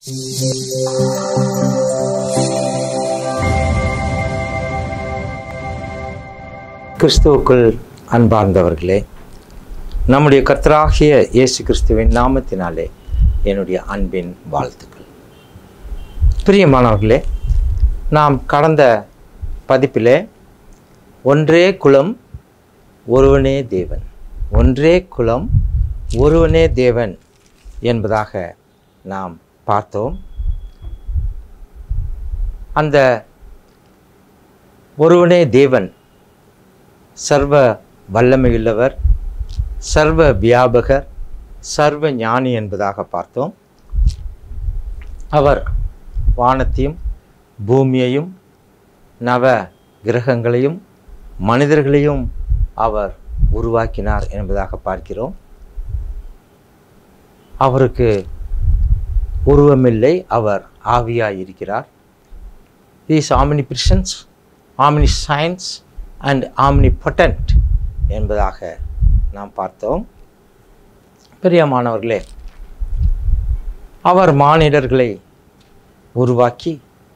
கிறிஸ்துவுக்குள் அன்பார்ந்தவர்களே நம்முடைய கர்த்தராகிய இயேசு கிறிஸ்துவின் நாமத்தினாலே என்னுடைய அன்பின் வாழ்த்துக்கள் பிரியமானவர்களே நாம் கடந்த பதிப்பிலே ஒன்றே குலம் ஒருவனே தேவன் ஒன்றே குலம் ஒருவனே தேவன் என்பதாக நாம் பார்த்தோம் அந்த ஒருவனே தேவன் சர்வ வல்லமையுள்ளவர் சர்வ வியாபகர் சர்வ ஞானி என்பதாக பார்த்தோம் அவர் வானத்தையும் பூமியையும் நவ கிரகங்களையும் மனிதர்களையும் அவர் உருவாக்கினார் என்பதாக பார்க்கிறோம் அவருக்கு உருவமில்லை அவர் ஆவியாய் இருக்கிறார் is omnipresence omniscience and omnipotent என்பதாக நாம் பார்த்தோம் பிரியமானவர்களே அவர் மானிடர்களை உருவாக்கி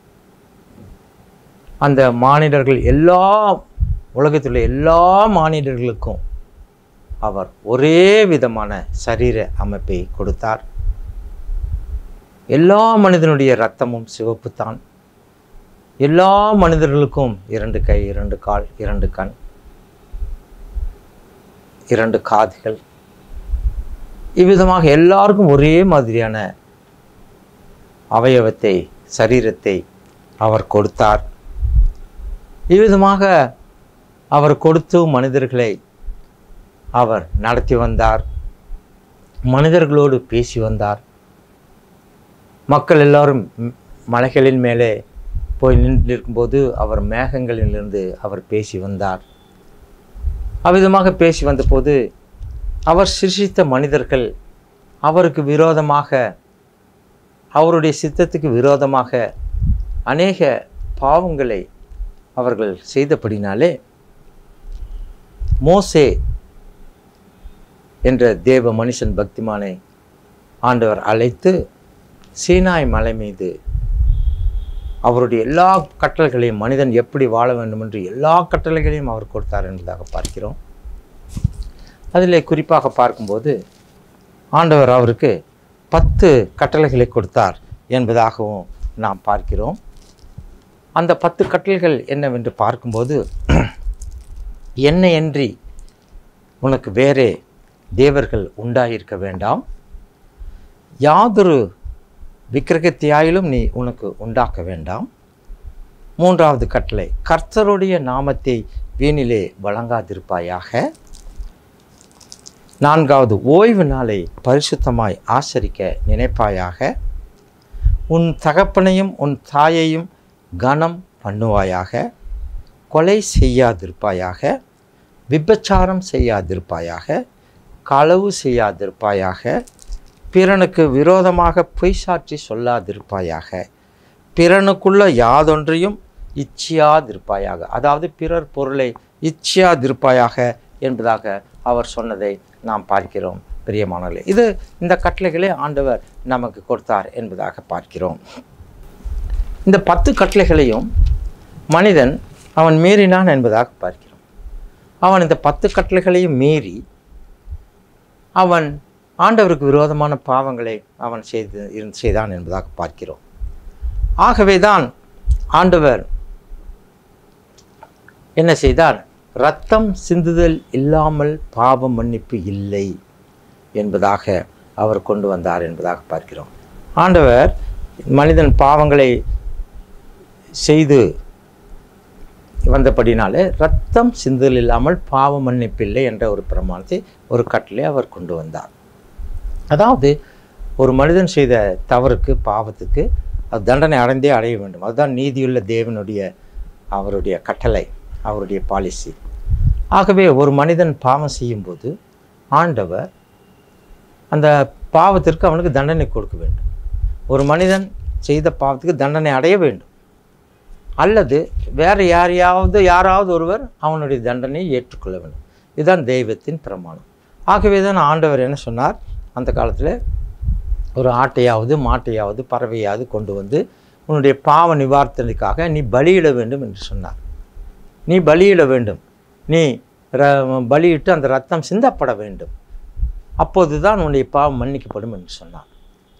அந்த மானிடர்கள் எல்லா உலகத்தில் உள்ள எல்லா மானிடர்களுக்கும் அவர் ஒரே விதமான சரீர அமைப்பை கொடுத்தார் எல்லா மனிதனுடைய இரத்தமும் சிவப்புத்தான் எல்லா மனிதர்களுக்கும் இரண்டு கை இரண்டு கால் இரண்டு கண் இரண்டு காதுகள் இவ்விதமாக எல்லாருக்கும் ஒரே மாதிரியான அவயவத்தை சரீரத்தை அவர் கொடுத்தார் இவ்விதமாக அவர் கொடுத்து மனிதர்களை அவர் நடத்தி வந்தார் மனிதர்களோடு பேசி வந்தார் மக்கள் எல்லாரும் ம், மலைகளின் மேலே போய் நின்று இருக்கும்போது அவர் மேகங்களிலிருந்து அவர் பேசி வந்தார் அவ்விதமாக பேசி வந்தபோது அவர் சிருஷித்த மனிதர்கள் அவருக்கு விரோதமாக அவருடைய சித்தத்துக்கு விரோதமாக அநேக பாவங்களை அவர்கள் செய்தபடினாலே மோசே என்ற தேவ மனுஷன் பக்திமானை ஆண்டவர் அழைத்து சீனாய் மலை மீது அவருடைய எல்லா கட்டளைகளையும் மனிதன் எப்படி வாழ வேண்டும் என்று எல்லா கட்டளைகளையும் அவர் கொடுத்தார் என்பதாக பார்க்கிறோம் அதில் குறிப்பாக பார்க்கும்போது ஆண்டவர் அவருக்கு பத்து கட்டளைகளை கொடுத்தார் என்பதாகவும் நாம் பார்க்கிறோம் அந்த பத்து கட்டளைகள் என்னவென்று பார்க்கும்போது என்னையன்றி உனக்கு வேறே தேவர்கள் உண்டாயிருக்க வேண்டாம் யாதொரு விக்கிரகத்தியாயிலும் நீ உனக்கு உண்டாக்க வேண்டாம் மூன்றாவது கட்டளை கர்த்தருடைய நாமத்தை வீணிலே வழங்காதிருப்பாயாக நான்காவது ஓய்வு நாளை பரிசுத்தமாய் ஆசரிக்க நினைப்பாயாக உன் தகப்பனையும் உன் தாயையும் கனம் பண்ணுவாயாக கொலை செய்யாதிருப்பாயாக விபச்சாரம் செய்யாதிருப்பாயாக களவு செய்யாதிருப்பாயாக பிறனுக்கு விரோதமாக பொய் சாட்சி சொல்லாதிருப்பாயாக பிறனுக்குள்ள யாதொன்றையும் இச்சியாதிருப்பாயாக அதாவது பிறர் பொருளை இச்சியாதிருப்பாயாக என்பதாக அவர் சொன்னதை நாம் பார்க்கிறோம் பிரியமானவர்களே இது இந்த கட்டளைகளை ஆண்டவர் நமக்கு கொடுத்தார் என்பதாக பார்க்கிறோம் இந்த பத்து கட்டளைகளையும் மனிதன் அவன் மீறினான் என்பதாக பார்க்கிறோம் அவன் இந்த பத்து கட்டளைகளையும் மீறி அவன் ஆண்டவருக்கு விரோதமான பாவங்களை அவன் செய்து இருந்து செய்தான் என்பதாக பார்க்கிறோம் ஆகவே தான் ஆண்டவர் என்ன செய்தார் ரத்தம் சிந்துதல் இல்லாமல் பாவ மன்னிப்பு இல்லை என்பதாக அவர் கொண்டு வந்தார் என்பதாக பார்க்கிறோம் ஆண்டவர் மனிதன் பாவங்களை செய்து வந்தபடினாலே ரத்தம் சிந்துதல் இல்லாமல் பாவ மன்னிப்பில்லை என்ற ஒரு பிரமாணத்தை ஒரு கட்டளை அவர் கொண்டு வந்தார் அதாவது ஒரு மனிதன் செய்த தவறுக்கு பாவத்துக்கு அது தண்டனை அடைந்தே அடைய வேண்டும் அதுதான் நீதியுள்ள தேவனுடைய அவருடைய கட்டளை அவருடைய பாலிசி ஆகவே ஒரு மனிதன் பாவம் செய்யும்போது ஆண்டவர் அந்த பாவத்திற்கு அவனுக்கு தண்டனை கொடுக்க வேண்டும் ஒரு மனிதன் செய்த பாவத்துக்கு தண்டனை அடைய வேண்டும் அல்லது வேறு யாரையாவது யாராவது ஒருவர் அவனுடைய தண்டனையை ஏற்றுக்கொள்ள வேண்டும் இதுதான் தெய்வத்தின் பிரமாணம் ஆகவே தான் ஆண்டவர் என்ன சொன்னார் அந்த காலத்தில் ஒரு ஆட்டையாவது மாட்டையாவது பறவையாவது கொண்டு வந்து உன்னுடைய பாவ நிவாரணத்துக்காக நீ பலியிட வேண்டும் என்று சொன்னார் நீ பலியிட வேண்டும் நீ ர- பலியிட்டு அந்த ரத்தம் சிந்தப்பட வேண்டும் அப்போது தான் உன்னுடைய பாவம் மன்னிக்கப்படும் என்று சொன்னார்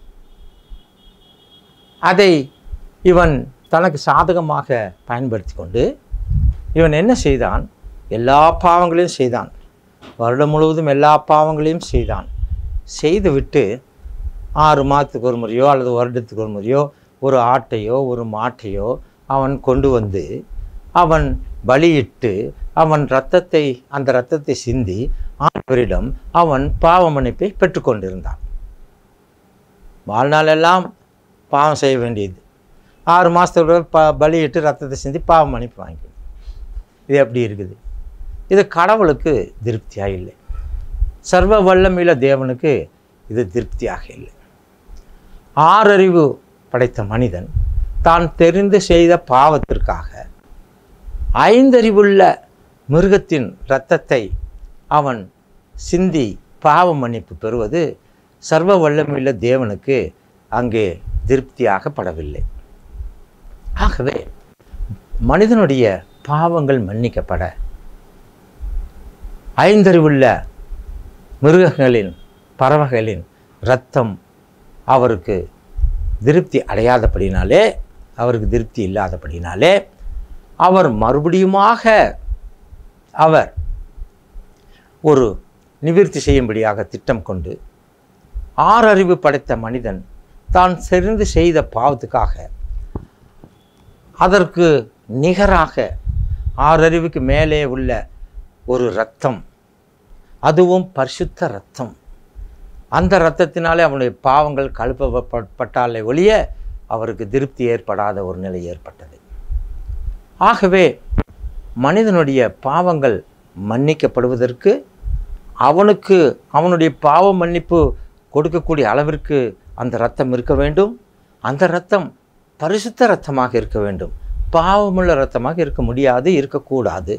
அதை இவன் தனக்கு சாதகமாக பயன்படுத்தி கொண்டு இவன் என்ன செய்தான் எல்லா பாவங்களையும் செய்தான் வருடம் முழுவதும் எல்லா பாவங்களையும் செய்தான் செய்துவிட்டு ஆறு மாதத்துக்கு ஒரு முறையோ அல்லது வருடத்துக்கு ஒரு முறையோ ஒரு ஆட்டையோ ஒரு மாட்டையோ அவன் கொண்டு வந்து அவன் பலியிட்டு அவன் இரத்தத்தை அந்த இரத்தத்தை சிந்தி ஆண்டவரிடம் அவன் பாவ மன்னிப்பை பெற்றுக்கொண்டிருந்தான் வாழ்நாளெல்லாம் பாவம் செய்ய வேண்டியது ஆறு மாதத்தோட ப பலியிட்டு ரத்தத்தை சிந்தி பாவ மன்னிப்பு வாங்கிக்கணும் இது எப்படி இருக்குது இது கடவுளுக்கு திருப்தியாக இல்லை சர்வ வல்லமையுள்ள தேவனுக்கு இது திருப்தியாக இல்லை ஆறறிவு படைத்த மனிதன் தான் தெரிந்து செய்த பாவத்திற்காக ஐந்தறிவுள்ள மிருகத்தின் இரத்தத்தை அவன் சிந்தி பாவ மன்னிப்பு பெறுவது சர்வ வல்லமையுள்ள தேவனுக்கு அங்கே திருப்தியாகப்படவில்லை ஆகவே மனிதனுடைய பாவங்கள் மன்னிக்கப்பட ஐந்தறிவுள்ள மிருகங்களின் பறவைகளின் இரத்தம் அவருக்கு திருப்தி அடையாதபடினாலே அவருக்கு திருப்தி இல்லாதபடினாலே அவர் மறுபடியுமாக அவர் ஒரு நிவிர்த்தி செய்யும்படியாக திட்டம் கொண்டு ஆறறிவு படைத்த மனிதன் தான் செறிந்து செய்த பாவத்துக்காக அதற்கு நிகராக ஆறறிவுக்கு மேலே உள்ள ஒரு இரத்தம் அதுவும் பரிசுத்த இரத்தம் அந்த இரத்தத்தினாலே அவனுடைய பாவங்கள் கழுப்பப்பட்டாலே ஒழிய அவருக்கு திருப்தி ஏற்படாத ஒரு நிலை ஏற்பட்டது ஆகவே மனிதனுடைய பாவங்கள் மன்னிக்கப்படுவதற்கு அவனுக்கு அவனுடைய பாவ மன்னிப்பு கொடுக்கக்கூடிய அளவிற்கு அந்த இரத்தம் இருக்க வேண்டும் அந்த இரத்தம் பரிசுத்த இரத்தமாக இருக்க வேண்டும் பாவமுள்ள இரத்தமாக இருக்க முடியாது இருக்கக்கூடாது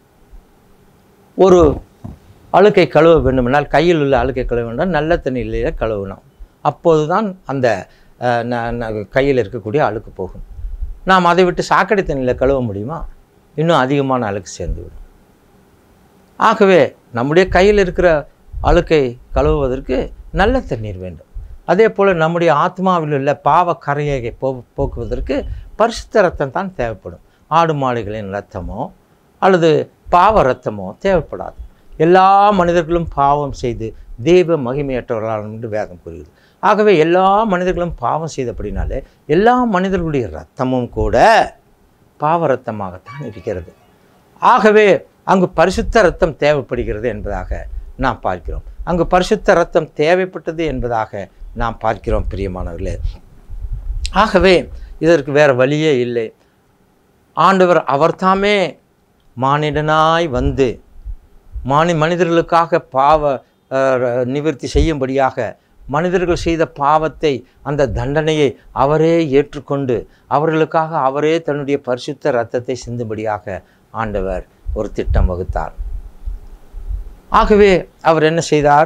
ஒரு அழுக்கை கழுவ வேண்டுமென்றால் கையில் உள்ள அழுக்கை கழுவ வேண்டாம் நல்ல தண்ணியிலேயே கழுவணும் அப்போது தான் அந்த அஹ், ந- ந- கையில் இருக்கக்கூடிய அழுக்கு போகும் நாம் அதை விட்டு சாக்கடை தண்ணியில் கழுவ முடியுமா இன்னும் அதிகமான அழுக்கு சேர்ந்துவிடும் ஆகவே நம்முடைய கையில் இருக்கிற அழுக்கை கழுவுவதற்கு நல்ல தண்ணீர் வேண்டும் அதே போல் நம்முடைய ஆத்மாவில் உள்ள பாவ கரையை போ போக்குவதற்கு பரிசுத்த ரத்தம் தான் தேவைப்படும் ஆடு மாடுகளின் ரத்தமோ அல்லது பாவ ரத்தமோ தேவைப்படாது எல்லா மனிதர்களும் பாவம் செய்து தெய்வ மகிமையற்றவர்களால் என்று வேதம் கூறுகிறது ஆகவே எல்லா மனிதர்களும் பாவம் செய்தபடினாலே எல்லா மனிதர்களுடைய ரத்தமும் கூட பாவ ரத்தமாகத்தான் இருக்கிறது ஆகவே அங்கு பரிசுத்த ரத்தம் தேவைப்படுகிறது என்பதாக நாம் பார்க்கிறோம் அங்கு பரிசுத்த ரத்தம் தேவைப்பட்டது என்பதாக நாம் பார்க்கிறோம் பிரியமானவர்களே ஆகவே இதற்கு வேறு வழியே இல்லை ஆண்டவர் அவர்தாமே மானிடனாய் வந்து மானி மனிதர்களுக்காக பாவ அஹ், நிவர்த்தி செய்யும்படியாக மனிதர்கள் செய்த பாவத்தை அந்த தண்டனையை அவரே ஏற்றுக்கொண்டு அவர்களுக்காக அவரே தன்னுடைய பரிசுத்த இரத்தத்தை சிந்தும்படியாக ஆண்டவர் ஒரு திட்டம் வகுத்தார் ஆகவே அவர் என்ன செய்தார்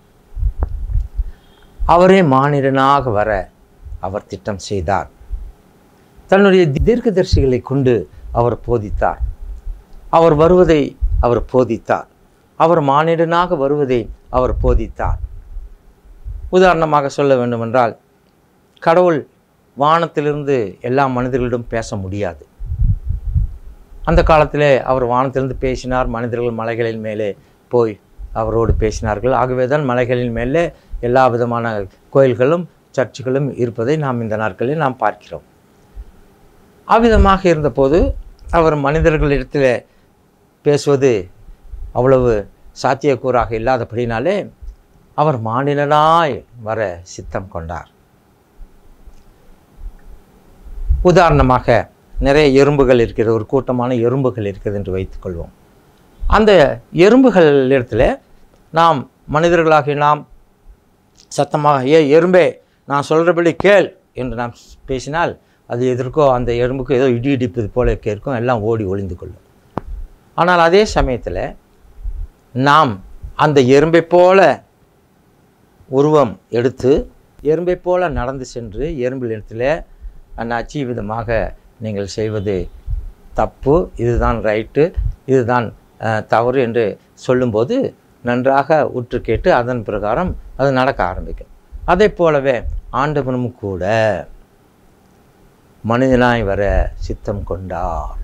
அவரே மானிடனாக வர அவர் திட்டம் செய்தார் தன்னுடைய தீர்க்கதரிசிகளை கொண்டு அவர் போதித்தார் அவர் வருவதை அவர் போதித்தார் அவர் மானிடனாக வருவதை அவர் போதித்தார் உதாரணமாக சொல்ல வேண்டுமென்றால் கடவுள் வானத்திலிருந்து எல்லா மனிதர்களிடம் பேச முடியாது அந்த காலத்திலே அவர் வானத்திலிருந்து பேசினார் மனிதர்கள் மலைகளின் மேலே போய் அவரோடு பேசினார்கள் ஆகவே தான் மலைகளின் மேலே எல்லா விதமான கோயில்களும் சர்ச்சுகளும் இருப்பதை நாம் இந்த நாட்களில் நாம் பார்க்கிறோம் அவ்விதமாக இருந்தபோது அவர் மனிதர்களிடத்தில் பேசுவது அவ்வளவு சாத்தியக்கூறாக இல்லாதபடினாலே அவர் மாநிலனாய் வர சித்தம் கொண்டார் உதாரணமாக நிறைய எறும்புகள் இருக்கிறது ஒரு கூட்டமான எறும்புகள் இருக்கிறது என்று வைத்துக்கொள்வோம் அந்த எறும்புகள் இடத்துல நாம் மனிதர்களாகிய நாம் சத்தமாக ஏ எறும்பே நான் சொல்கிறபடி கேள் என்று நாம் பேசினால் அது எதற்கோ அந்த எறும்புக்கு ஏதோ இடி இடிப்பது போல கேட்கும் எல்லாம் ஓடி ஒளிந்து கொள்ளும் ஆனால் அதே சமயத்தில் நாம் அந்த எறும்பை போல உருவம் எடுத்து எறும்பை போல நடந்து சென்று எறும்பினிடத்தில் அண்ணாச்சி விதமாக நீங்கள் செய்வது தப்பு இதுதான் ரைட்டு இதுதான் அஹ், தவறு என்று சொல்லும்போது நன்றாக உற்று கேட்டு அதன் பிரகாரம் அது நடக்க ஆரம்பிக்கும் அதே போலவே ஆண்டவனும் கூட மனிதனாய் வர சித்தம் கொண்டார்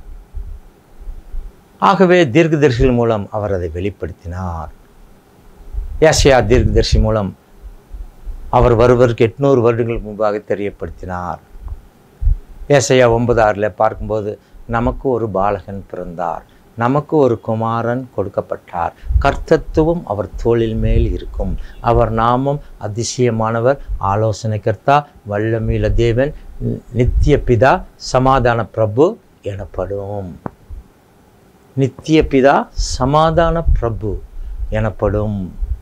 ஆகவே தீர்க்கதரிசிகள் மூலம் அவர் அதை வெளிப்படுத்தினார் ஏசியா தீர்க்கதரிசி மூலம் அவர் வருவதற்கு எட்நூறு வருடங்களுக்கு முன்பாக தெரியப்படுத்தினார் ஏசையா ஒன்பது ஆறில் பார்க்கும்போது நமக்கு ஒரு பாலகன் பிறந்தார் நமக்கு ஒரு குமாரன் கொடுக்கப்பட்டார் கர்த்தத்துவம் அவர் தோளில் மேல் இருக்கும் அவர் நாமம் அதிசயமானவர் ஆலோசனை கர்த்தா வல்லமீல தேவன் நித்திய பிதா சமாதான பிரபு எனப்படும் நித்திய பிதா சமாதான பிரபு எனப்படும்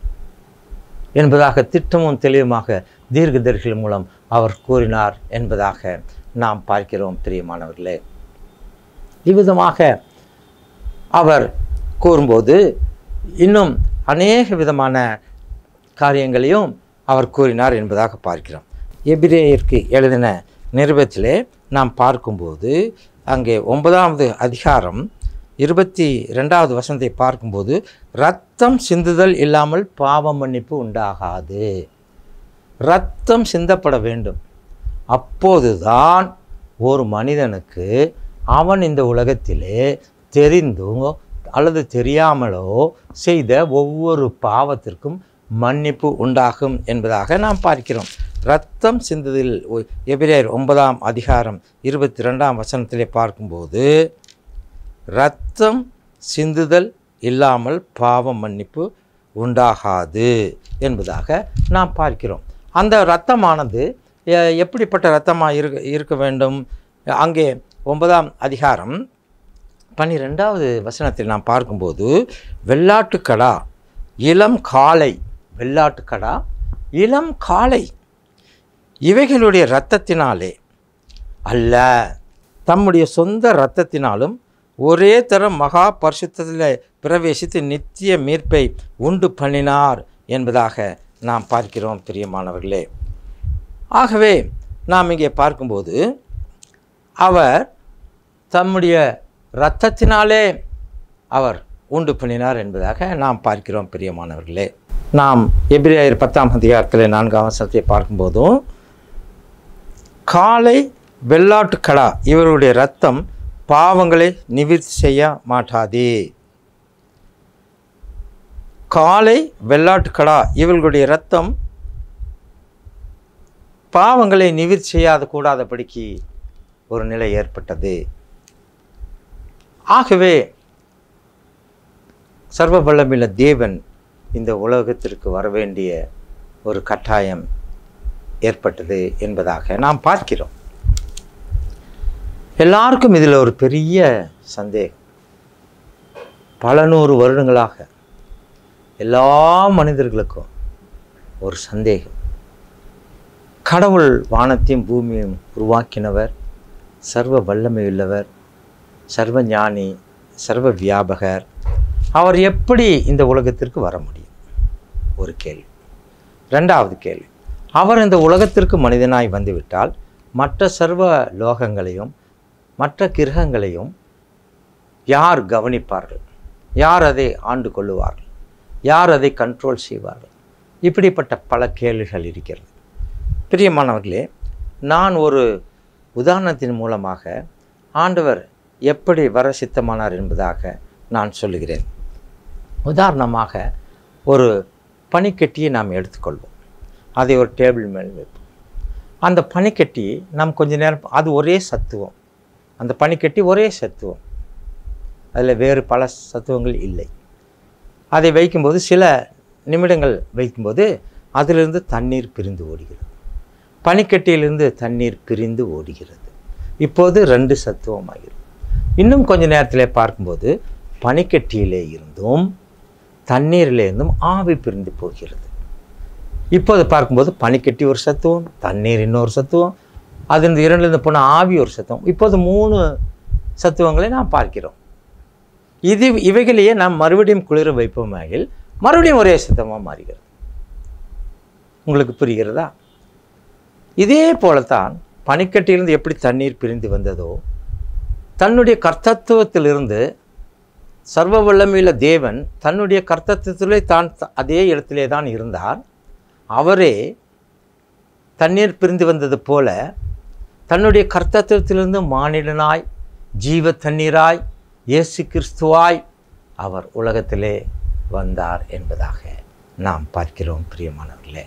என்பதாக திட்டமும் தெளிவுமாக தீர்க்கதரிசிகள் மூலம் அவர் கூறினார் என்பதாக நாம் பார்க்கிறோம் பிரியமானவர்களே இவ்விதமாக அவர் கூறும்போது இன்னும் அநேக விதமான காரியங்களையும் அவர் கூறினார் என்பதாக பார்க்கிறோம் எபிரேயருக்கு எழுதின நிருபத்திலே நாம் பார்க்கும்போது அங்கே ஒன்பதாவது அதிகாரம் இருபத்தி ரெண்டாவது வசனத்தை பார்க்கும்போது ரத்தம் சிந்துதல் இல்லாமல் பாவ மன்னிப்பு உண்டாகாது ரத்தம் சிந்தப்பட வேண்டும் அப்போதுதான் ஒரு மனிதனுக்கு அவன் இந்த உலகத்திலே தெரிந்தோ அல்லது தெரியாமலோ செய்த ஒவ்வொரு பாவத்திற்கும் மன்னிப்பு உண்டாகும் என்பதாக நாம் பார்க்கிறோம் ரத்தம் சிந்துதல் எபிரேயர் ஒன்பதாம் அதிகாரம் இருபத்தி ரெண்டாம் வசனத்திலே பார்க்கும்போது இரத்தம் சிந்துதல் இல்லாமல் பாவ மன்னிப்பு உண்டாகாது என்பதாக நாம் பார்க்கிறோம் அந்த இரத்தமானது எ- எப்படிப்பட்ட இரத்தமாக இருக்க இருக்க வேண்டும் அங்கே ஒன்பதாம் அதிகாரம் பன்னிரெண்டாவது வசனத்தில் நாம் பார்க்கும்போது வெள்ளாட்டுக்கடா இளம் காளை வெள்ளாட்டுக்கடா இளம் காளை இவைகளுடைய இரத்தத்தினாலே அல்ல தம்முடைய சொந்த இரத்தத்தினாலும் ஒரே தரம் மகா பரிசுத்தத்தில் பிரவேசித்து நித்திய மீட்பை உண்டு பண்ணினார் என்பதாக நாம் பார்க்கிறோம் பிரியமானவர்களே ஆகவே நாம் இங்கே பார்க்கும்போது அவர் தம்முடைய இரத்தத்தினாலே அவர் உண்டு பண்ணினார் என்பதாக நாம் பார்க்கிறோம் பிரியமானவர்களே நாம் எபிரேயர் பத்தாம் அதிகாரத்தில் நான்காம் வசனத்தை பார்க்கும்போதும் காளை வெள்ளாட்டுக்கடா இவருடைய ரத்தம் பாவங்களை நிவிர்த்தி செய்ய மாட்டாதே காளை வெள்ளாட்டுக்கடா இவர்களுடைய ரத்தம் பாவங்களை நிவிர்த்தி செய்யாத கூடாதபடிக்கு ஒரு நிலை ஏற்பட்டது ஆகவே சர்வ வல்லமில்ல தேவன் இந்த உலகத்திற்கு வர வேண்டிய ஒரு கட்டாயம் ஏற்பட்டது என்பதாக நாம் பார்க்கிறோம் எல்லாருக்கும் இதில் ஒரு பெரிய சந்தேகம் பல நூறு வருடங்களாக எல்லா மனிதர்களுக்கும் ஒரு சந்தேகம் கடவுள் வானத்தையும் பூமியையும் உருவாக்கினவர் சர்வ வல்லமையுள்ளவர் சர்வ ஞானி சர்வ வியாபகர் அவர் எப்படி இந்த உலகத்திற்கு வர முடியும் ஒரு கேள்வி ரெண்டாவது கேள்வி அவர் இந்த உலகத்திற்கு மனிதனாய் வந்துவிட்டால் மற்ற சர்வ லோகங்களையும் மற்ற கிரகங்களையும் யார் கவனிப்பார்கள் யார் அதை ஆண்டு கொள்ளுவார்கள் யார் அதை கண்ட்ரோல் செய்வார்கள் இப்படிப்பட்ட பல கேள்விகள் இருக்கிறது பிரியமானவர்களே நான் ஒரு உதாரணத்தின் மூலமாக ஆண்டவர் எப்படி வர சித்தமானார் என்பதாக நான் சொல்லுகிறேன் உதாரணமாக ஒரு பனிக்கட்டியை நாம் எடுத்துக்கொள்வோம் அதை ஒரு டேபிள் மேல் வைப்போம் அந்த பனிக்கட்டி நாம் கொஞ்ச நேரம் அது ஒரே சத்துவம் அந்த பனிக்கட்டி ஒரே சத்துவம் அதில் வேறு பல சத்துவங்கள் இல்லை அதை வைக்கும்போது சில நிமிடங்கள் வைக்கும்போது அதிலிருந்து தண்ணீர் பிரிந்து ஓடுகிறது பனிக்கட்டியிலிருந்து தண்ணீர் பிரிந்து ஓடுகிறது இப்போது ரெண்டு சத்துவமாகிறது இன்னும் கொஞ்ச நேரத்தில் பார்க்கும்போது பனிக்கட்டியிலே இருந்தும் தண்ணீரிலே இருந்தும் ஆவி பிரிந்து போகிறது இப்போது பார்க்கும்போது பனிக்கட்டி ஒரு சத்துவம் தண்ணீர் இன்னொரு சத்துவம் அது இந்த இரண்டுலேருந்து போன ஆவி ஒரு சத்துவம் இப்போது மூணு சத்துவங்களை நாம் பார்க்கிறோம் இது இவைகளையே நாம் மறுபடியும் குளிர வைப்போமாகில் மறுபடியும் ஒரே சத்தமாக மாறுகிறது உங்களுக்கு புரிகிறதா இதே போலத்தான் பனிக்கட்டியிலிருந்து எப்படி தண்ணீர் பிரிந்து வந்ததோ தன்னுடைய கர்த்தத்துவத்திலிருந்து சர்வ வல்லமையுள்ள தேவன் தன்னுடைய கர்த்தத்துவத்திலே தான் த- அதே இடத்திலே தான் இருந்தார் அவரே தண்ணீர் பிரிந்து வந்தது போல தன்னுடைய கர்த்தத்துவத்திலிருந்து மானிடனாய் ஜீவ தண்ணீராய் இயேசு கிறிஸ்துவாய் அவர் உலகத்திலே வந்தார் என்பதாக நாம் பார்க்கிறோம் பிரியமானவர்களே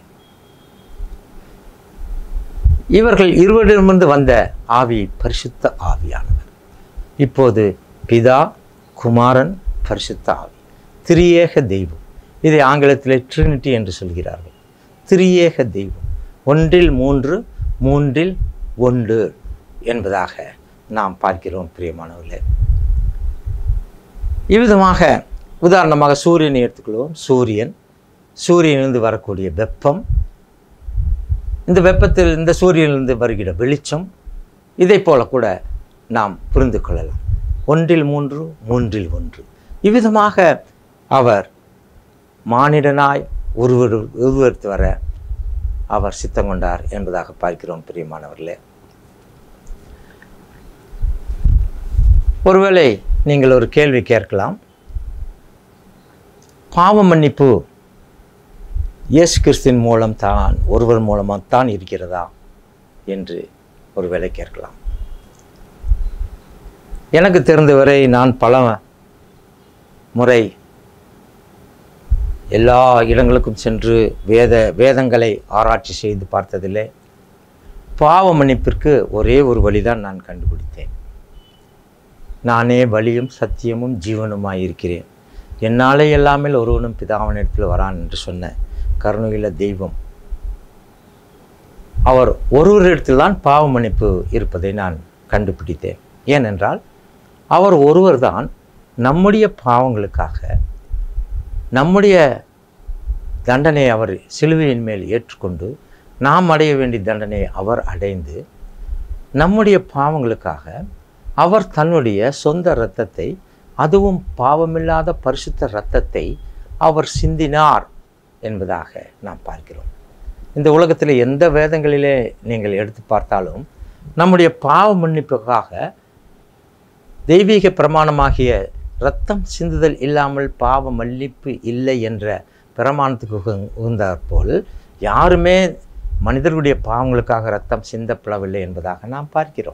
இவர்கள் இருவரிடமிருந்து வந்த ஆவி பரிசுத்த ஆவியானவர் இப்போது பிதா குமாரன் பரிசுத்த ஆவி திரியேக தெய்வம் இதை ஆங்கிலத்திலே ட்ரினிட்டி என்று சொல்கிறார்கள் திரியேக தெய்வம் ஒன்றில் மூன்று மூன்றில் ஒன்று என்பதாக நாம் பார்க்கிறோம் பிரியமானவர்களே இவ்விதமாக உதாரணமாக சூரியனை எடுத்துக்கொள்வோம் சூரியன் சூரியனிலிருந்து வரக்கூடிய வெப்பம் இந்த வெப்பத்தில் இந்த சூரியனிலிருந்து வருகிற வெளிச்சம் இதை போல கூட நாம் புரிந்து கொள்ளலாம் ஒன்றில் மூன்று மூன்றில் ஒன்று இவ்விதமாக அவர் மானிடனாய் உருவர் உருவெடுத்து வர அவர் சித்தம் கொண்டார் என்பதாக பார்க்கிறோம் பிரியமானவர்களே ஒருவேளை நீங்கள் ஒரு கேள்வி கேட்கலாம் பாவ மன்னிப்பு இயேசு கிறிஸ்துவின் மூலம் தான் ஒருவர் மூலமாக தான் இருக்கிறதா என்று ஒருவேளை கேட்கலாம் எனக்கு தெரிந்தவரை நான் பல முறை எல்லா இடங்களுக்கும் சென்று வேத வேதங்களை ஆராய்ச்சி செய்து பார்த்ததில்லை பாவ மன்னிப்பிற்கு ஒரே ஒரு வழிதான் நான் கண்டுபிடித்தேன் நானே வழியும் சத்தியமும் ஜீவனுமாய் இருக்கிறேன் என்னாலே எல்லாமே ஒருவனும் பிதாவனிடத்தில் வரான் என்று சொன்ன கருணையுள்ள தெய்வம் அவர் ஒருவரிடத்தில் தான் பாவ மன்னிப்பு இருப்பதை நான் கண்டுபிடித்தேன் ஏனென்றால் அவர் ஒருவர்தான் நம்முடைய பாவங்களுக்காக நம்முடைய தண்டனை அவர் சிலுவையின் மேல் ஏற்றுக்கொண்டு நாம் அடைய வேண்டிய தண்டனையை அவர் அடைந்து நம்முடைய பாவங்களுக்காக அவர் தன்னுடைய சொந்த இரத்தத்தை அதுவும் பாவமில்லாத பரிசுத்த இரத்தத்தை அவர் சிந்தினார் என்பதாக நாம் பார்க்கிறோம் இந்த உலகத்தில் எந்த வேதங்களிலே நீங்கள் எடுத்து பார்த்தாலும் நம்முடைய பாவ மன்னிப்புக்காக தெய்வீக பிரமாணமாகிய இரத்தம் சிந்துதல் இல்லாமல் பாவ மன்னிப்பு இல்லை என்ற பிரமாணத்துக்கு உகு- உகந்தாற் போல் யாருமே மனிதர்களுடைய பாவங்களுக்காக இரத்தம் சிந்தப்படவில்லை என்பதாக நாம் பார்க்கிறோம்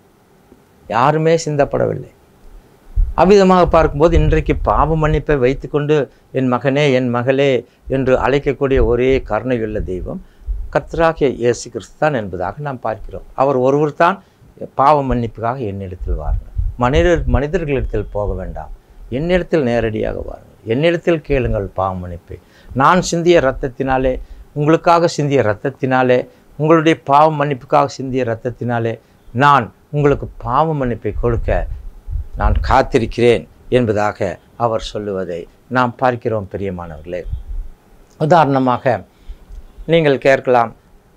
யாருமே சிந்தப்படவில்லை அவ்விதமாக பார்க்கும்போது இன்றைக்கு பாவ மன்னிப்பை வைத்துக்கொண்டு என் மகனே என் மகளே என்று அழைக்கக்கூடிய ஒரே கருணையுள்ள தெய்வம் கர்த்தராகிய இயேசு கிறிஸ்து தான் என்பதாக நாம் பார்க்கிறோம் அவர் ஒருவர் தான் பாவ மன்னிப்புக்காக என்னிடத்தில் வாருங்கள் மனிதர் மனிதர்களிடத்தில் போக வேண்டாம் என்னிடத்தில் நேரடியாக வாருங்கள் என்னிடத்தில் கேளுங்கள் பாவ மன்னிப்பை நான் சிந்திய இரத்தத்தினாலே உங்களுக்காக சிந்திய இரத்தத்தினாலே உங்களுடைய பாவ மன்னிப்புக்காக சிந்திய இரத்தத்தினாலே நான் உங்களுக்கு பாவ மன்னிப்பை கொடுக்க நான் காத்திருக்கிறேன் என்பதாக அவர் சொல்லுவதை நாம் பார்க்கிறோம் பிரியமானவர்களே உதாரணமாக நீங்கள் கேட்கலாம்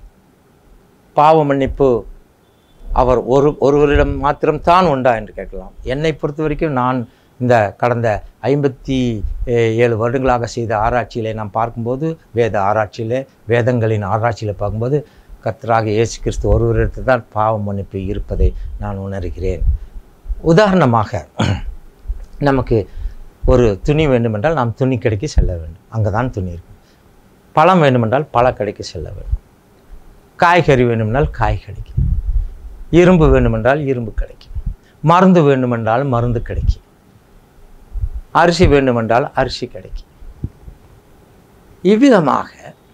பாவ மன்னிப்பு அவர் ஒரு ஒருவரிடம் மாத்திரம்தான் உண்டா என்று கேட்கலாம் என்னை பொறுத்த வரைக்கும் நான் இந்த கடந்த ஐம்பத்தி ஏழு வருடங்களாக செய்த ஆராய்ச்சியிலே நாம் பார்க்கும்போது வேத ஆராய்ச்சியிலே வேதங்களின் ஆராய்ச்சியில் பார்க்கும்போது கர்த்தராக இயேசு கிறிஸ்து ஒருவரிடத்தில் தான் பாவ மன்னிப்பு இருப்பதை நான் உணர்கிறேன் உதாரணமாக நமக்கு ஒரு துணி வேண்டுமென்றால் நாம் துணி கடைக்கு செல்ல வேண்டும் அங்கே தான் துணி இருக்கும் பழம் வேண்டுமென்றால் பழக்கடைக்கு செல்ல வேண்டும் காய்கறி வேண்டுமென்றால் காய் கிடைக்கும் இரும்பு வேண்டுமென்றால் இரும்பு கிடைக்கும் மருந்து வேண்டுமென்றால் மருந்து கிடைக்கும் அரிசி வேண்டுமென்றால் அரிசி கிடைக்கும் இவ்விதமாக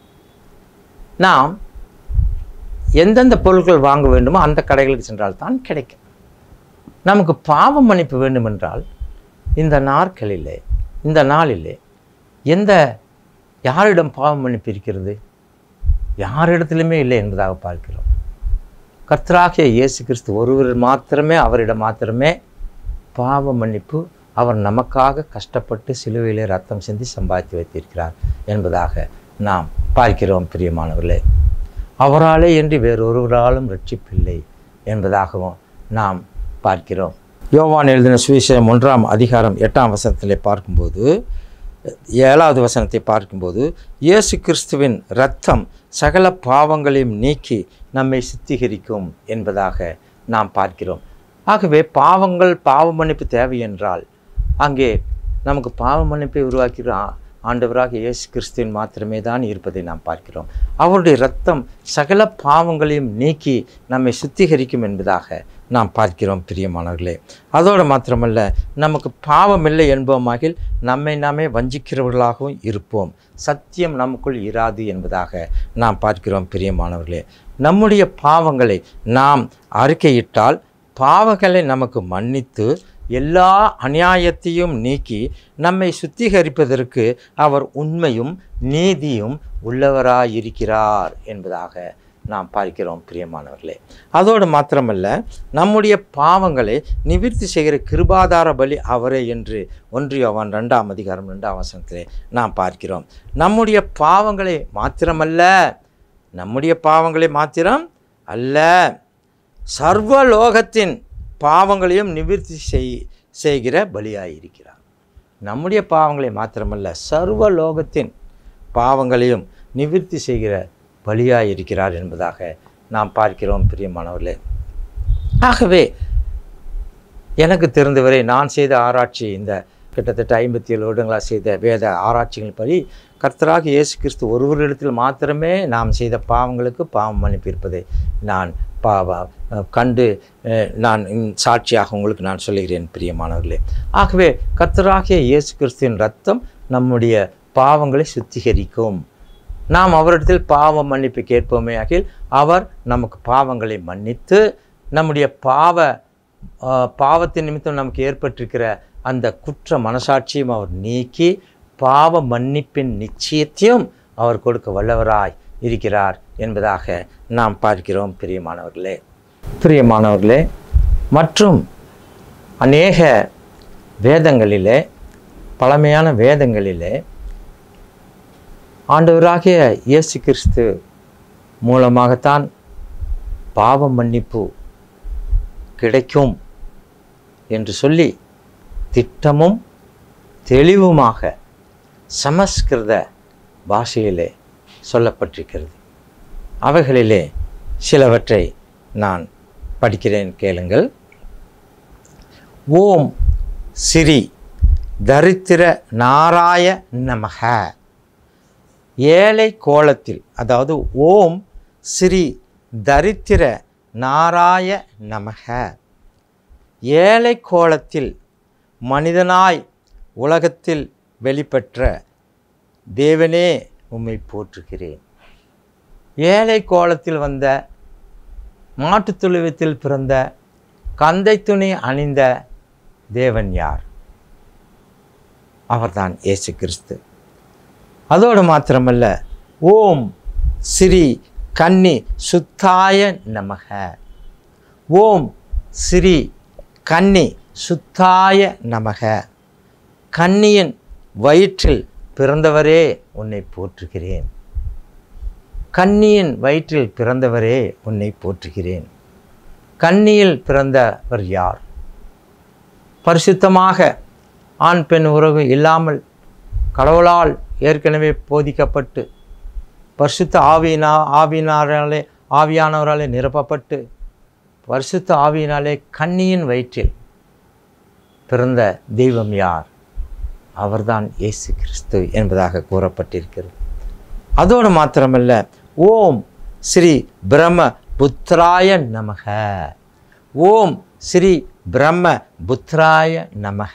நாம் எந்தெந்த பொருட்கள் வாங்க வேண்டுமோ அந்த கடைகளுக்கு சென்றால் தான் கிடைக்கும் நமக்கு பாவ மன்னிப்பு வேண்டுமென்றால் இந்த நாட்களிலே இந்த நாளிலே எந்த யாரிடம் பாவ மன்னிப்பு இருக்கிறது யாரிடத்திலுமே இல்லை என்பதாக பார்க்கிறோம் கர்த்தராகிய இயேசு கிறிஸ்து ஒருவர் மாத்திரமே அவரிடம் மாத்திரமே பாவ மன்னிப்பு அவர் நமக்காக கஷ்டப்பட்டு சிலுவையிலே ரத்தம் சிந்தி சம்பாதித்து வைத்திருக்கிறார் என்பதாக நாம் பார்க்கிறோம் பிரியமானவர்களே அவராலே என்று வேறொருவராலும் ரட்சிப்பில்லை என்பதாகவும் நாம் பார்க்கிறோம் யோவான் எழுதின சுவிசேஷம் ஒன்றாம் அதிகாரம் எட்டாம் வசனத்திலே பார்க்கும்போது ஏழாவது வசனத்தை பார்க்கும்போது இயேசு கிறிஸ்துவின் இரத்தம் சகல பாவங்களையும் நீக்கி நம்மை சுத்திகரிக்கும் என்பதாக நாம் பார்க்கிறோம் ஆகவே பாவங்கள் பாவ மன்னிப்பு தேவை என்றால் அங்கே நமக்கு பாவ மன்னிப்பை உருவாக்கிற ஆ- ஆண்டவராக இயேசு கிறிஸ்துவின் மாத்திரமே தான் இருப்பதை நாம் பார்க்கிறோம் அவருடைய இரத்தம் சகல பாவங்களையும் நீக்கி நம்மை சுத்திகரிக்கும் என்பதாக நாம் பார்க்கிறோம் பிரியமானவர்களே அதோடு மாத்திரமல்ல நமக்கு பாவம் இல்லை என்போமாகில் நம்மை நாமே வஞ்சிக்கிறவர்களாகவும் இருப்போம் சத்தியம் நமக்குள் இராது என்பதாக நாம் பார்க்கிறோம் பிரியமானவர்களே நம்முடைய பாவங்களை நாம் அறிக்கையிட்டால் பாவங்களை நமக்கு மன்னித்து எல்லா அநியாயத்தையும் நீக்கி நம்மை சுத்திகரிப்பதற்கு அவர் உண்மையும் நீதியும் உள்ளவராயிருக்கிறார் என்பதாக நாம் பார்க்கிறோம் பிரியமானவர்களே அதோடு மாத்திரமல்ல நம்முடைய பாவங்களை நிவிர்த்தி செய்கிற கிருபாதார பலி அவரே என்று ஒன்றியவன் ரெண்டாம் அதிகாரம் ரெண்டாம் வசனத்திலே நாம் பார்க்கிறோம் நம்முடைய பாவங்களை மாத்திரமல்ல நம்முடைய பாவங்களை மாத்திரம் அல்ல சர்வலோகத்தின் பாவங்களையும் நிவிர்த்தி செய் செய்கிற பலியாயிருக்கிறார் நம்முடைய பாவங்களை மாத்திரமல்ல சர்வலோகத்தின் பாவங்களையும் நிவிர்த்தி செய்கிற பலியாயிருக்கிறார் என்பதாக நாம் பார்க்கிறோம் பிரியமானவர்களே ஆகவே எனக்கு தெரிந்தவரை நான் செய்த ஆராய்ச்சி இந்த கிட்டத்தட்ட ஐம்பத்தி ஏழு வருடங்களாக செய்த வேத ஆராய்ச்சிகள் படி கர்த்தராக இயேசு கிறிஸ்து ஒருவரிடத்தில் மாத்திரமே நாம் செய்த பாவங்களுக்கு பாவம் மன்னிப்பிருப்பதை நான் பாவ கண்டு அஹ், நான் இன் சாட்சியாக உங்களுக்கு நான் சொல்லுகிறேன் பிரியமானவர்களே ஆகவே கர்த்தராகிய இயேசு கிறிஸ்துவின் ரத்தம் நம்முடைய பாவங்களை சுத்திகரிக்கும் நாம் அவரிடத்தில் பாவ மன்னிப்பு கேட்போமே ஆகில் அவர் நமக்கு பாவங்களை மன்னித்து நம்முடைய பாவ ஆ, பாவத்தின் நிமித்தம் நமக்கு ஏற்பட்டிருக்கிற அந்த குற்ற மனசாட்சியும் அவர் நீக்கி பாவ மன்னிப்பின் நிச்சயத்தையும் அவர் கொடுக்க வல்லவராய் இருக்கிறார் என்பதாக நாம் பார்க்கிறோம் பிரியமானவர்களே பிரியமானவர்களே மற்றும் அநேக வேதங்களிலே பழமையான வேதங்களிலே ஆண்டவராகிய இயேசு கிறிஸ்து மூலமாகத்தான் பாவ மன்னிப்பு கிடைக்கும் என்று சொல்லி திட்டமும் தெளிவுமாக சமஸ்கிருத பாஷையிலே சொல்லப்பட்டிருக்கிறது அவைகளிலே சிலவற்றை நான் படிக்கிறேன் கேளுங்கள் ஓம் சிரி தரித்திர நாராய நமக ஏழை கோலத்தில் அதாவது ஓம் ஸ்ரீ தரித்திர நாராய நமக ஏழை கோலத்தில் மனிதனாய் உலகத்தில் வெளிப்பெற்ற தேவனே உம்மை போற்றுகிறேன் ஏழை கோலத்தில் வந்த மாட்டுத் தொழுவத்தில் பிறந்த கந்தை துணி அணிந்த தேவன் யார் அவர்தான் இயேசு கிறிஸ்து அதோடு மாத்திரமல்ல ஓம் ஸ்ரீ கன்னி சுத்தாய நமக ஓம் ஸ்ரீ கன்னி சுத்தாய நமக கன்னியின் வயிற்றில் பிறந்தவரே உன்னை போற்றுகிறேன் கன்னியின் வயிற்றில் பிறந்தவரே உன்னை போற்றுகிறேன் கன்னியில் பிறந்தவர் யார் பரிசுத்தமாக ஆண் பெண் உறவு இல்லாமல் கடவுளால் ஏற்கனவே போதிக்கப்பட்டு பரிசுத்த ஆவியினா ஆவியினாராலே ஆவியானவராலே நிரப்பப்பட்டு பரிசுத்த ஆவியினாலே கன்னியின் வயிற்றில் பிறந்த தெய்வம் யார் அவர்தான் இயேசு கிறிஸ்து என்பதாக கூறப்பட்டிருக்கிறது அதோடு மாத்திரமல்ல ஓம் ஸ்ரீ பிரம்ம புத்திராய நமக ஓம் ஸ்ரீ பிரம்ம புத்திராய நமக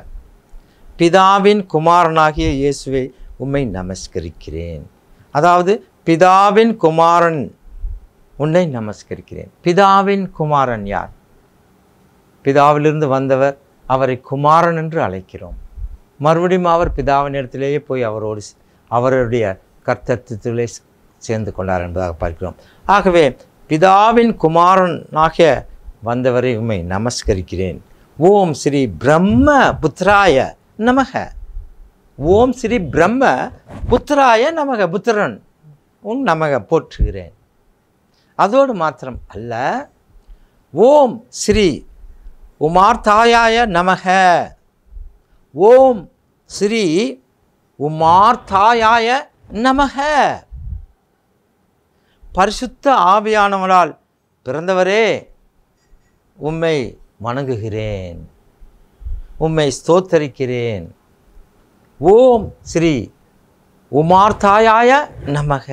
பிதாவின் குமாரனாகிய இயேசுவை உம்மை நமஸ்கரிக்கிறேன் அதாவது பிதாவின் குமாரன் உன்னை நமஸ்கரிக்கிறேன் பிதாவின் குமாரன் யார் பிதாவிலிருந்து வந்தவர் அவரை குமாரன் என்று அழைக்கிறோம் மறுபடியும் அவர் பிதாவின் இடத்திலேயே போய் அவரோடு ஸ்- அவருடைய கர்த்தத்துவத்திலே ஸ்- சேர்ந்து கொண்டார் என்பதாக பார்க்கிறோம் ஆகவே பிதாவின் குமாரனாகிய வந்தவரை உம்மை நமஸ்கரிக்கிறேன் ஓம் ஸ்ரீ பிரம்ம புத்திராய நமக ஓம் ஸ்ரீ பிரம்ம புத்திராய நமக புத்திரன் உன் நமக போற்றுகிறேன் அதோடு மாத்திரம் அல்ல ஓம் ஸ்ரீ உமார்த்தாயாய நமக ஓம் ஸ்ரீ உமார்த்தாயாய நமக பரிசுத்த ஆவியானவரால் பிறந்தவரே உம்மை வணங்குகிறேன் உம்மை ஸ்தோத்தரிக்கிறேன் ஓம் ஸ்ரீ உமார்த்தாயாய நமக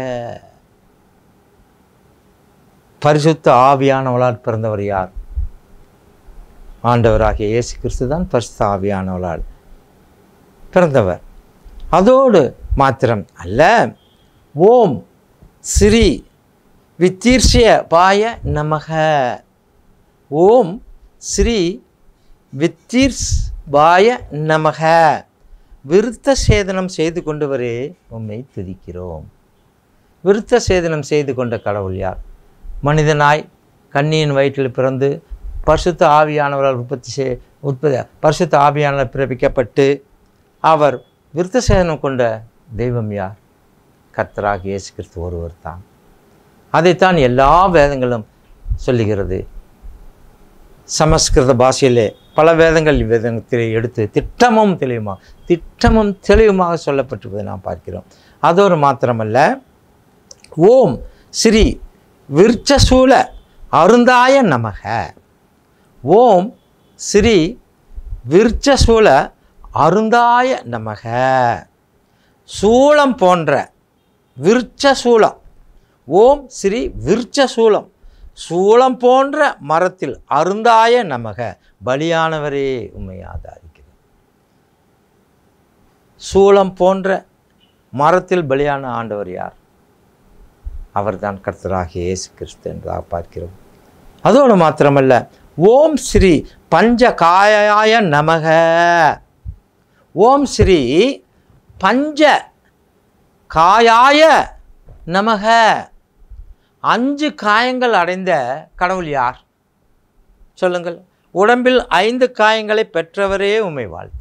பரிசுத்த ஆவியானவளால் பிறந்தவர் யார் ஆண்டவராகிய இயேசு கிறிஸ்து தான் பரிசுத்த ஆவியானவளால் பிறந்தவர் அதோடு மாத்திரம் அல்ல ஓம் ஸ்ரீ வித்தீர்ஷிய பாய நமக ஓம் ஸ்ரீ வித்தீர்ஸ் பாய நமக விருத்த சேதனம் செய்து கொண்டவரே உம்மை துதிக்கிறோம் விருத்த சேதனம் செய்து கொண்ட கடவுள் யார் மனிதனாய் கண்ணியின் வயிற்றில் பிறந்து பரிசுத்த ஆவியானவரால் உற்பத்தி செய் உற்பத்தி பரிசுத்த ஆவியானவர் பிறப்பிக்கப்பட்டு அவர் விருத்த சேதனம் கொண்ட தெய்வம் யார் கர்த்தராக இயேசு கிறிஸ்து ஒருவர் தான் அதைத்தான் எல்லா வேதங்களும் சொல்லுகிறது சமஸ்கிருத பாஷையிலே பல வேதங்கள் வேதத்திலே எடுத்து திட்டமும் தெளிவுமாக திட்டமும் தெளிவுமாக சொல்லப்பட்டிருப்பதை நாம் பார்க்கிறோம் அதோடு மாத்திரமல்ல ஓம் ஸ்ரீ விருச்சசூல அருந்தாய நமக ஓம் ஸ்ரீ விருச்சசூல அருந்தாய நமக சூளம் போன்ற விருச்சசூலம் ஓம் ஸ்ரீ விருச்சசூலம் சூளம் போன்ற மரத்தில் அருந்தாய நமக பலியானவரே உம்மை ஆதாரிக்கிறது சூளம் போன்ற மரத்தில் பலியான ஆண்டவர் யார் அவர்தான் கர்த்தராகிய இயேசு கிறிஸ்து என்பதாக பார்க்கிறோம் அதோடு மாத்திரமல்ல ஓம் ஸ்ரீ பஞ்ச காயாய நமக ஓம் ஸ்ரீ பஞ்ச காயாய நமக அஞ்சு காயங்கள் அடைந்த கடவுள் யார் சொல்லுங்கள் உடம்பில் ஐந்து காயங்களை பெற்றவரே உம்மை வாழ்த்து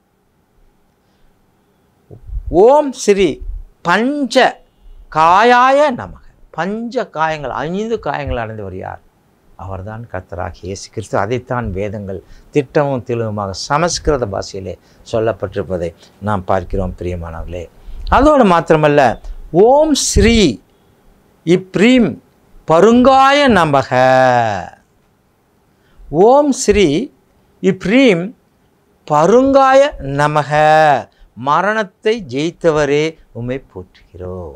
ஓம் ஸ்ரீ பஞ்ச காயாய நமக பஞ்ச காயங்கள் ஐந்து காயங்கள் அடைந்தவர் யார் அவர்தான் கர்த்தராகிய இயேசு கிறிஸ்து அதைத்தான் வேதங்கள் திட்டமும் தெளிவுமாக சமஸ்கிருத பாஷையிலே சொல்லப்பட்டிருப்பதை நாம் பார்க்கிறோம் பிரியமானவர்களே அதோடு மாத்திரமல்ல ஓம் ஸ்ரீ இப்ரீம் பருங்காய நமக ஓம் ஸ்ரீ இப்ரீம் பருங்காய நமக மரணத்தை ஜெயித்தவரே உம்மை போற்றுகிறோம்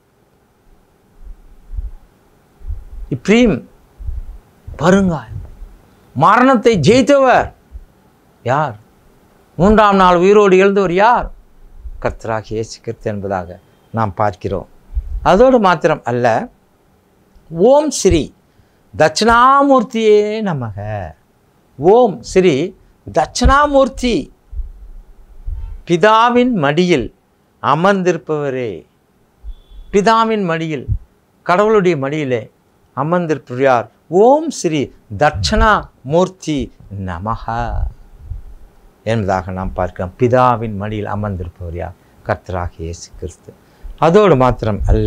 இப்ரீம் பருங்காயம் மரணத்தை ஜெயித்தவர் யார் மூன்றாம் நாள் உயிரோடு எழுந்தவர் யார் கர்த்தராகிய இயேசு கிறிஸ்து என்பதாக நாம் பார்க்கிறோம் அதோடு மாத்திரம் அல்ல ஓம் ஸ்ரீ தட்சிணாமூர்த்தியே நமக ஓம் ஸ்ரீ தட்சிணாமூர்த்தி பிதாவின் மடியில் அமர்ந்திருப்பவரே பிதாவின் மடியில் கடவுளுடைய மடியிலே அமர்ந்திருப்பவர் யார் ஓம் ஸ்ரீ தட்சணா மூர்த்தி நமக என்பதாக நாம் பார்க்கிறோம் பிதாவின் மடியில் அமர்ந்திருப்பவர் யார் கர்த்தராக இயேசு கிறிஸ்து அதோடு மாத்திரம் அல்ல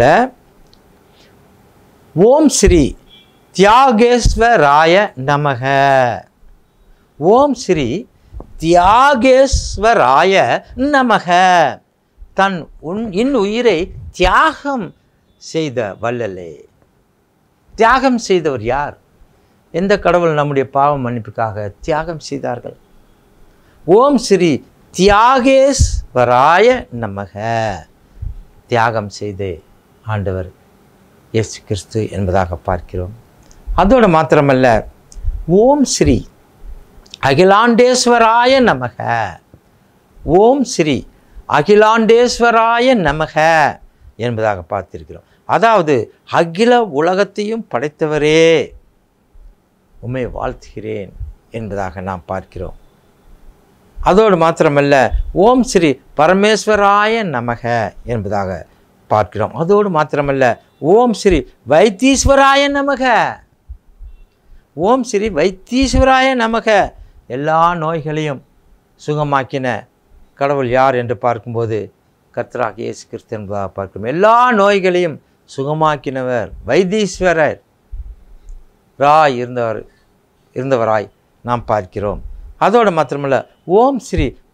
ஓம் ஸ்ரீ தியாகேஸ்வராய நமக ஓம் ஸ்ரீ தியாகேஸ்வராய நமக தன் உன் இன் உயிரை தியாகம் செய்த வல்லலே தியாகம் செய்தவர் யார் எந்த கடவுள் நம்முடைய பாவ மன்னிப்புக்காக தியாகம் செய்தார்கள் ஓம் ஸ்ரீ தியாகேஸ்வராய நமக தியாகம் செய்து ஆண்டவர் இயேசு கிறிஸ்து என்பதாக பார்க்கிறோம் அதோடு மாத்திரமல்ல ஓம் ஸ்ரீ அகிலாண்டேஸ்வராய நமக ஓம் ஸ்ரீ அகிலாண்டேஸ்வராய நமக என்பதாக பார்த்திருக்கிறோம் அதாவது அகில உலகத்தையும் படைத்தவரே உம்மை வாழ்த்துகிறேன் என்பதாக நாம் பார்க்கிறோம் அதோடு மாத்திரமல்ல ஓம் ஸ்ரீ பரமேஸ்வராய நமக என்பதாக பார்க்கிறோம் அதோடு மாத்திரமல்ல ஓம் ஸ்ரீ வைத்தீஸ்வராய நமக ஓம் ஸ்ரீ வைத்தீஸ்வராய நமக எல்லா நோய்களையும் சுகமாக்கின கடவுள் யார் என்று பார்க்கும்போது கர்த்தராக இயேசு கிறிஸ்து என்பதாக பார்க்கிறோம் எல்லா நோய்களையும் சுகமாக்கினவர் வைத்தீஸ்வரர் ராய் இருந்தவர் இருந்தவராய் நாம் பார்க்கிறோம் அதோடு மாத்திரமல்ல ஓம் ஸ்ரீ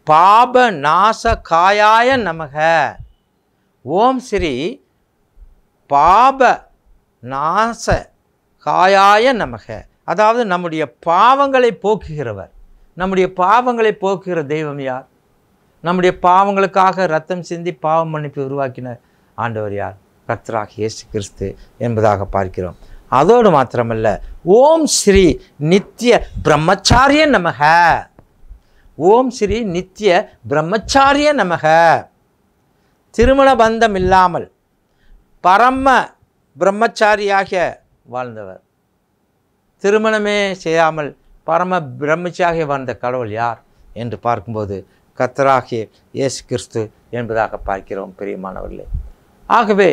பாப நாச காயாய நமக ஓம் ஸ்ரீ பாப நாச காயாய நமக அதாவது நம்முடைய பாவங்களை போக்குகிறவர் நம்முடைய பாவங்களை போக்குகிற தெய்வம் யார் நம்முடைய பாவங்களுக்காக ரத்தம் சிந்தி பாவம் மன்னிப்பு உருவாக்கின ஆண்டவர் யார் கர்த்தராக இயேசு கிறிஸ்து என்பதாக பார்க்கிறோம் அதோடு மாத்திரமல்ல ஓம் ஸ்ரீ நித்திய பிரம்மச்சாரிய நமக ஓம் ஸ்ரீ நித்திய பிரம்மச்சாரிய நமக திருமண பந்தம் இல்லாமல் பரம பிரம்மச்சாரியாக வாழ்ந்தவர் திருமணமே செய்யாமல் பரம பிரம்மச்சாரியாக வாழ்ந்த கடவுள் யார் என்று பார்க்கும்போது கத்தராகிய இயேசு கிறிஸ்து என்பதாக பார்க்கிறோம் பிரியமானவர்களே ஆகவே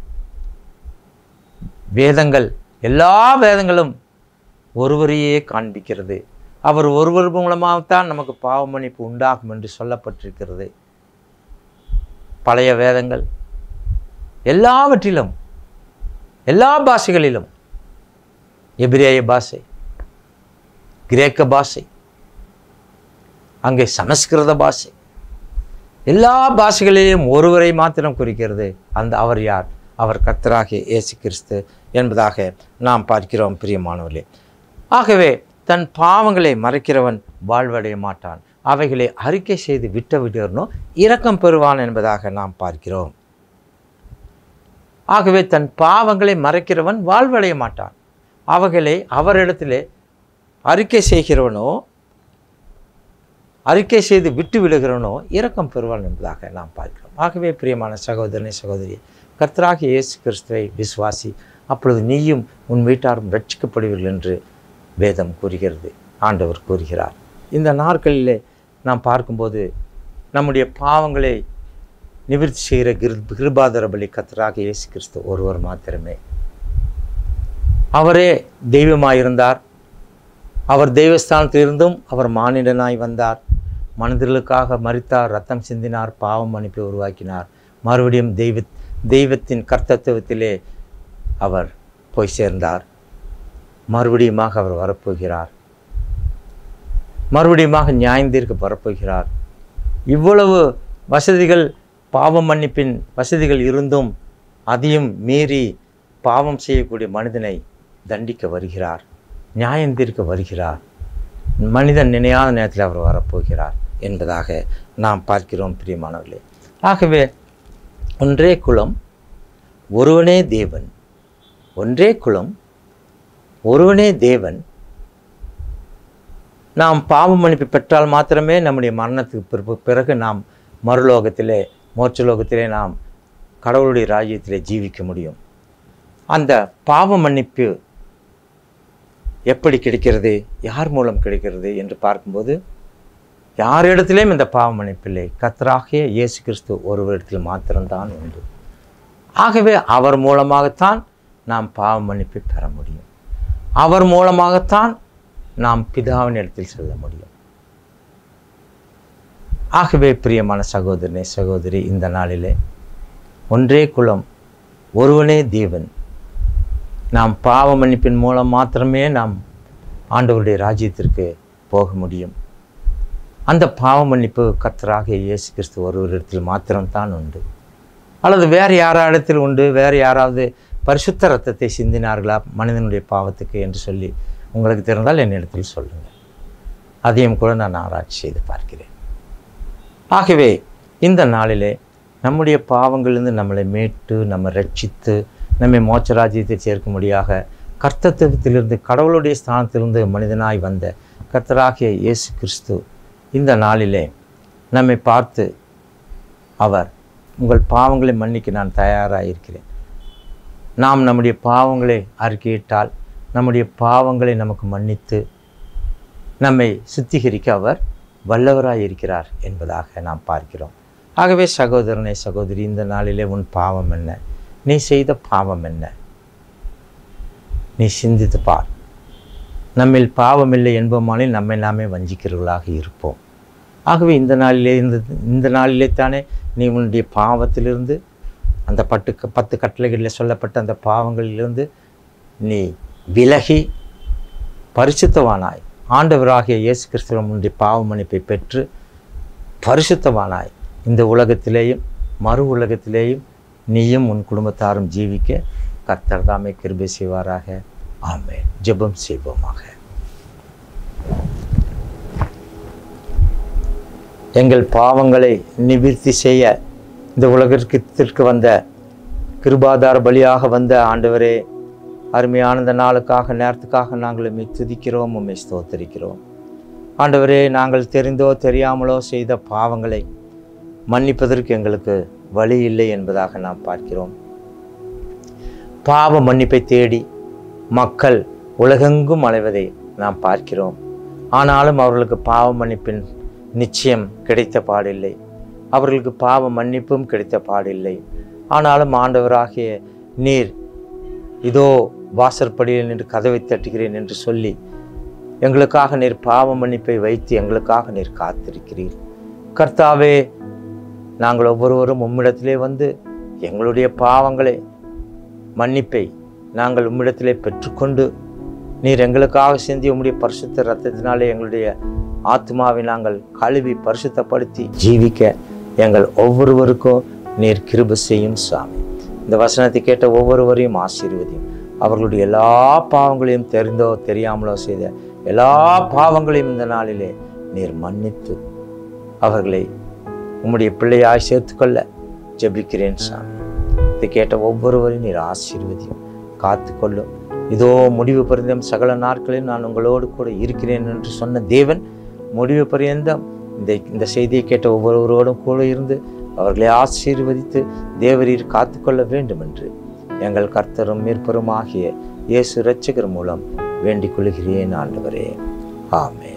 வேதங்கள் எல்லா வேதங்களும் ஒருவரையே காண்பிக்கிறது அவர் ஒருவர் மூலமாகத்தான் நமக்கு பாவ மன்னிப்பு உண்டாகும் என்று சொல்லப்பட்டிருக்கிறது பழைய வேதங்கள் எல்லாவற்றிலும் எல்லா பாஷைகளிலும் எபிரேய பாஷை கிரேக்க பாஷை அங்கே சமஸ்கிருத பாஷை எல்லா பாஷைகளிலும் ஒருவரை மாத்திரம் குறிக்கிறது அந்த அவர் யார் அவர் கர்த்தராகிய இயேசு கிறிஸ்து என்பதாக நாம் பார்க்கிறோம் பிரியமானவர்களே ஆகவே தன் பாவங்களை மறைக்கிறவன் வாழ்வடைய மாட்டான் அவைகளை அறிக்கை செய்து விட்ட விடுகிறனோ இரக்கம் பெறுவான் என்பதாக நாம் பார்க்கிறோம் ஆகவே தன் பாவங்களை மறைக்கிறவன் வாழ்வடைய மாட்டான் அவைகளை அவரிடத்திலே அறிக்கை செய்கிறவனோ அறிக்கை செய்து விட்டு விடுகிறவனோ இரக்கம் பெறுவான் என்பதாக நாம் பார்க்கிறோம் ஆகவே பிரியமான சகோதரனை சகோதரி கர்த்தராகிய இயேசு கிறிஸ்துவை விசுவாசி அப்பொழுது நீயும் உன் வீட்டாரும் ரட்சிக்கப்படுவீர்கள் என்று வேதம் கூறுகிறது ஆண்டவர் கூறுகிறார் இந்த நாட்களிலே நாம் பார்க்கும்போது நம்முடைய பாவங்களை நிவர்த்தி செய்கிற கிரு கிருபாதர பலி கர்த்தராகிய இயேசு கிறிஸ்து ஒருவர் மாத்திரமே அவரே தெய்வமாயிருந்தார் அவர் தெய்வஸ்தானத்திலிருந்தும் அவர் மானிடனாய் வந்தார் மனிதர்களுக்காக மறித்தார் ரத்தம் சிந்தினார் பாவம் மன்னிப்பை உருவாக்கினார் மறுபடியும் தெய்வ தெய்வத்தின் கர்த்தத்துவத்திலே அவர் போய் சேர்ந்தார் மறுபடியுமாக அவர் வரப்போகிறார் மறுபடியுமாக நியாயந்தீர்க்க வரப்போகிறார் இவ்வளவு வசதிகள் பாவம் மன்னிப்பின் வசதிகள் இருந்தும் அதையும் மீறி பாவம் செய்யக்கூடிய மனிதனை தண்டிக்க வருகிறார் நியாயந்தீர்க்க வருகிறார் மனிதன் நினையாத நேரத்தில் அவர் வரப்போகிறார் என்பதாக நாம் பார்க்கிறோம் பிரியமானவர்களே ஆகவே ஒன்றே குலம் ஒருவனே தேவன் ஒன்றே குலம் ஒருவனே தேவன் நாம் பாவ மன்னிப்பு பெற்றால் மாத்திரமே நம்முடைய மரணத்துக்கு பிறகு பிறகு நாம் மறுலோகத்திலே மோட்சலோகத்திலே நாம் கடவுளுடைய ராஜ்யத்திலே ஜீவிக்க முடியும் அந்த பாவ மன்னிப்பு எப்படி கிடைக்கிறது யார் மூலம் கிடைக்கிறது என்று பார்க்கும்போது யாரிடத்திலேயும் இந்த பாவ மன்னிப்பில்லை கத்தராகிய இயேசு கிறிஸ்து ஒருவரிடத்தில் மாத்திரம்தான் உண்டு ஆகவே அவர் மூலமாகத்தான் நாம் பாவ மன்னிப்பை பெற முடியும் அவர் மூலமாகத்தான் நாம் பிதாவின் இடத்தில் செல்ல முடியும் ஆகவே பிரியமான சகோதரனே சகோதரி இந்த நாளிலே ஒன்றே குலம் ஒருவனே தேவன் நாம் பாவ மன்னிப்பின் மூலம் மாத்திரமே நாம் ஆண்டவருடைய ராஜ்யத்திற்கு போக முடியும் அந்த பாவ மன்னிப்பு கர்த்தராக இயேசு கிறிஸ்து ஒருவரிடத்தில் மாத்திரம்தான் உண்டு அல்லது வேறு யாரிடத்தில் உண்டு வேறு யாராவது பரிசுத்த ரத்தத்தை சிந்தினார்களா மனிதனுடைய பாவத்துக்கு என்று சொல்லி உங்களுக்கு தெரிந்தால் என்னிடத்தில் சொல்லுங்கள் அதையும் கூட நான் ஆராய்ச்சி செய்து பார்க்கிறேன் ஆகவே இந்த நாளிலே நம்முடைய பாவங்களிலிருந்து நம்மளை மீட்டு நம்ம ரட்சித்து நம்மை மோட்சராஜ்யத்தை சேர்க்கும்படியாக கர்த்தத்துவத்திலிருந்து கடவுளுடைய ஸ்தானத்திலிருந்து மனிதனாய் வந்த கர்த்தராகிய இயேசு கிறிஸ்து இந்த நாளிலே நம்மை பார்த்து அவர் உங்கள் பாவங்களை மன்னிக்க நான் தயாராக இருக்கிறேன் நாம் நம்முடைய பாவங்களை அறிக்கையிட்டால் நம்முடைய பாவங்களை நமக்கு மன்னித்து நம்மை சுத்திகரிக்க அவர் வல்லவராய் இருக்கிறார் என்பதாக நாம் பார்க்கிறோம் ஆகவே சகோதரனே சகோதரி இந்த நாளிலே உன் பாவம் என்ன நீ செய்த பாவம் என்ன நீ சிந்தித்து பார் நம்மில் பாவமில்லை என்போமானில் நம்மை நாமே வஞ்சிக்கிறவர்களாக இருப்போம் ஆகவே இந்த நாளிலே இந்த இந்த நாளிலே தானே நீ உன்னுடைய பாவத்திலிருந்து அந்த பட்டு பத்து கட்டளைகளில் சொல்லப்பட்ட அந்த பாவங்களிலிருந்து நீ விலகி பரிசுத்தவானாய் ஆண்டவராகிய இயேசு கிறிஸ்துவ முன்னுடைய பாவ மன்னிப்பை பெற்று பரிசுத்தவானாய் இந்த உலகத்திலேயும் மறு உலகத்திலேயும் நீயும் உன் குடும்பத்தாரும் ஜீவிக்க கர்த்தர் தாமே கிருபை செய்வாராக ஆமென் ஜெபம் செய்வோமாக எங்கள் பாவங்களை நிவிர்த்தி செய்ய இந்த உலகத்திற்கு வந்த கிருபாதார பலியாக வந்த ஆண்டவரே அருமையான இந்த நாளுக்காக நேரத்துக்காக நாங்கள் உம்மை துதிக்கிறோம் உம்மை ஸ்தோத்தரிக்கிறோம் ஆண்டவரே நாங்கள் தெரிந்தோ தெரியாமலோ செய்த பாவங்களை மன்னிப்பதற்கு எங்களுக்கு வழி இல்லை என்பதாக நாம் பார்க்கிறோம் பாவ மன்னிப்பை தேடி மக்கள் உலகெங்கும் அலைவதை நாம் பார்க்கிறோம் ஆனாலும் அவர்களுக்கு பாவ மன்னிப்பின் நிச்சயம் கிடைத்த பாடில்லை அவர்களுக்கு பாவ மன்னிப்பும் கிடைத்த பாடில்லை ஆனாலும் ஆண்டவராகிய நீர் இதோ வாசற்படியில் நின்று கதவை தட்டுகிறேன் என்று சொல்லி எங்களுக்காக நீர் பாவ மன்னிப்பை வைத்து எங்களுக்காக நீர் காத்திருக்கிறீர் கர்த்தாவே நாங்கள் ஒவ்வொருவரும் உம்மிடத்திலே வந்து எங்களுடைய பாவங்களை மன்னிப்பை நாங்கள் உம்மிடத்திலே பெற்றுக்கொண்டு நீர் எங்களுக்காக சிந்திய உம்முடைய பரிசுத்த ரத்தத்தினாலே எங்களுடைய ஆத்மாவை நாங்கள் கழுவி பரிசுத்தப்படுத்தி ஜீவிக்க எங்கள் ஒவ்வொருவருக்கும் நீர் கிருப செய்யும் சாமி இந்த வசனத்தை கேட்ட ஒவ்வொருவரையும் ஆசீர்வதியும் அவர்களுடைய எல்லா பாவங்களையும் தெரிந்தோ தெரியாமலோ செய்த எல்லா பாவங்களையும் இந்த நாளிலே நீர் மன்னித்து அவர்களை உம்முடைய பிள்ளையாய் சேர்த்துக்கொள்ள ஜெபிக்கிறேன் சாமி இதை கேட்ட ஒவ்வொருவரையும் நீர் ஆசீர்வதியும் காத்துக்கொள்ளும் இதோ முடிவு பரிந்தம் சகல நாட்களில் நான் உங்களோடு கூட இருக்கிறேன் என்று சொன்ன தேவன் முடிவு பரியந்தம் இந்த இந்த செய்தியை கேட்ட ஒவ்வொருவரோடும் கூட இருந்து அவர்களை ஆசீர்வதித்து தேவரீர் காத்துக்கொள்ள வேண்டும் என்று எங்கள் கர்த்தரும் மீட்பரும் ஆகிய இயேசு இரட்சகர் மூலம் வேண்டிக் கொள்கிறேன் ஆண்டவரே ஆமென்